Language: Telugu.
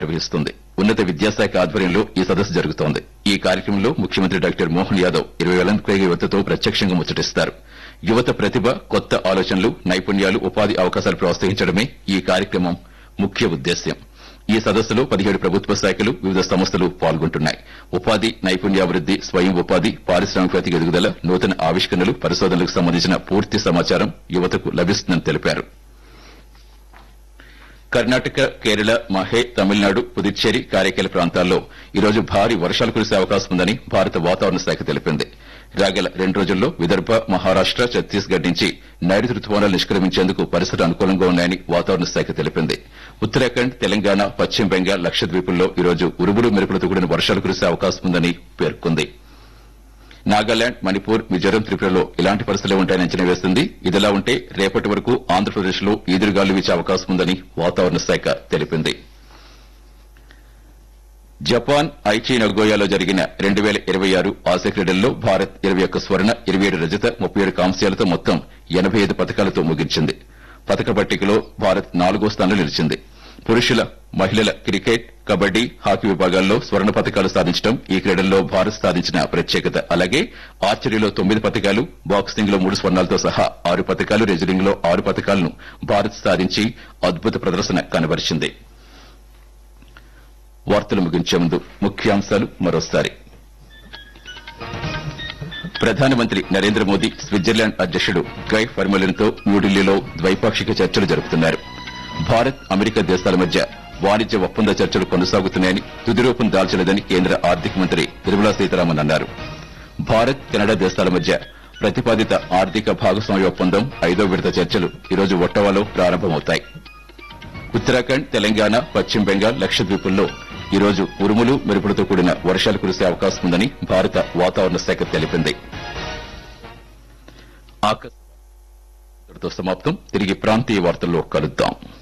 నిర్వహిస్తుంది ఉన్నత విద్యాశాఖ ఆధ్వర్యంలో ఈ సదస్సు జరుగుతోంది ఈ కార్యక్రమంలో ముఖ్యమంత్రి డాక్టర్ మోహన్ యాదవ్ ఇరవై వేలకు పైగా యువతతో ప్రత్యక్షంగా ముచ్చటిస్తారు యువత ప్రతిభ కొత్త ఆలోచనలు నైపుణ్యాలు ఉపాధి అవకాశాలు ప్రోత్సహించడమే ఈ కార్యక్రమం ముఖ్య ఉద్దేశ్యం ఈ సదస్సులో పదిహేడు ప్రభుత్వ శాఖలు వివిధ సంస్థలు పాల్గొంటున్నాయి ఉపాధి నైపుణ్యాభివృద్ది స్వయం ఉపాధి పారిశ్రామికవేత్తల ఎదుగుదల నూతన ఆవిష్కరణలు పరిశోధనలకు సంబంధించిన పూర్తి సమాచారం యువతకు లభిస్తుందని తెలిపారు కర్ణాటక కేరళ మహే తమిళనాడు పుదుచ్చేరి కారైకేల ప్రాంతాల్లో ఈరోజు భారీ వర్షాలు కురిసే అవకాశం ఉందని భారత వాతావరణ శాఖ తెలిపింది రాగల రెండు రోజుల్లో విదర్భ మహారాష్ట ఛత్తీస్గఢ్ నుంచి నైరుతి రుతుపవనాలు నిష్క్రమించేందుకు పరిస్థితులు అనుకూలంగా ఉన్నాయని వాతావరణ శాఖ తెలిపింది ఉత్తరాఖండ్ తెలంగాణ పశ్చిమ బెంగాల్ లక్షద్వీపుల్లో ఈరోజు ఉరుములు మెరుపులతో కూడిన వర్షాలు కురిసే అవకాశం ఉందని పేర్కొంది నాగాలాండ్ మణిపూర్ మిజోరం త్రిపురలో ఇలాంటి పరిస్థితులే ఉంటాయని అంచనా వేస్తుంది ఇదిలా ఉంటే రేపటి వరకు ఆంధ్రప్రదేశ్ లో ఈదురుగాలు వీచే అవకాశం ఉందని వాతావరణ శాఖ తెలిపింది జపాన్ ఐచి నగోయాలో జరిగిన రెండు వేల ఇరవై ఆరు ఆసియా క్రీడల్లో భారత్ ఇరవై ఒక్క స్వర్ణ ఇరవై ఏడు రజత ముప్పై ఏడు కాంస్యాలతో మొత్తం ఎనబై ఐదు పథకాలతో ముగించింది పథక పట్టికలో భారత్ నాలుగో స్థానంలో నిలిచింది పురుషుల మహిళల క్రికెట్ కబడ్డీ హాకీ విభాగాల్లో స్వర్ణ పథకాలు సాధించడం ఈ క్రీడల్లో భారత్ సాధించిన ప్రత్యేకత అలాగే ఆర్చరీలో తొమ్మిది పథకాలు బాక్సింగ్ లో మూడు స్వర్ణాలతో సహా ఆరు పథకాలు రెజ్లింగ్ లో ఆరు పథకాలను భారత్ సాధించి అద్భుత ప్రదర్శన కనబరిచింది వార్తలు ముగించే ముందు ముఖ్యాంశాలు మరోసారి ప్రధానమంత్రి నరేంద్ర మోదీ స్విట్జర్లాండ్ అధ్యక్షుడు గై ఫర్మలిన్తో న్యూఢిల్లీలో ద్వైపాక్షిక చర్చలు జరుపుతున్నారు భారత్ అమెరికా దేశాల మధ్య వాణిజ్య ఒప్పంద చర్చలు కొనసాగుతున్నాయని తుది రూపం దాల్చలేదని కేంద్ర ఆర్థిక మంత్రి నిర్మలా సీతారామన్ అన్నారు భారత్ కెనడా దేశాల మధ్య ప్రతిపాదిత ఆర్థిక భాగస్వామ్య ఒప్పందం ఐదో విడత చర్చలు ఈరోజు ఒట్టవాలో ప్రారంభమవుతాయి ఉత్తరాఖండ్ తెలంగాణ పశ్చిమ బెంగాల్ లక్షద్వీపుల్లో ఈరోజు ఉరుములు మెరుపులతో కూడిన వర్షాలు కురిసే అవకాశం ఉందని భారత వాతావరణ శాఖ తెలిపింది ఆకాశవాణి సమాప్తం తిరిగి ప్రాంతీయ వార్తల్లో కలుద్దాం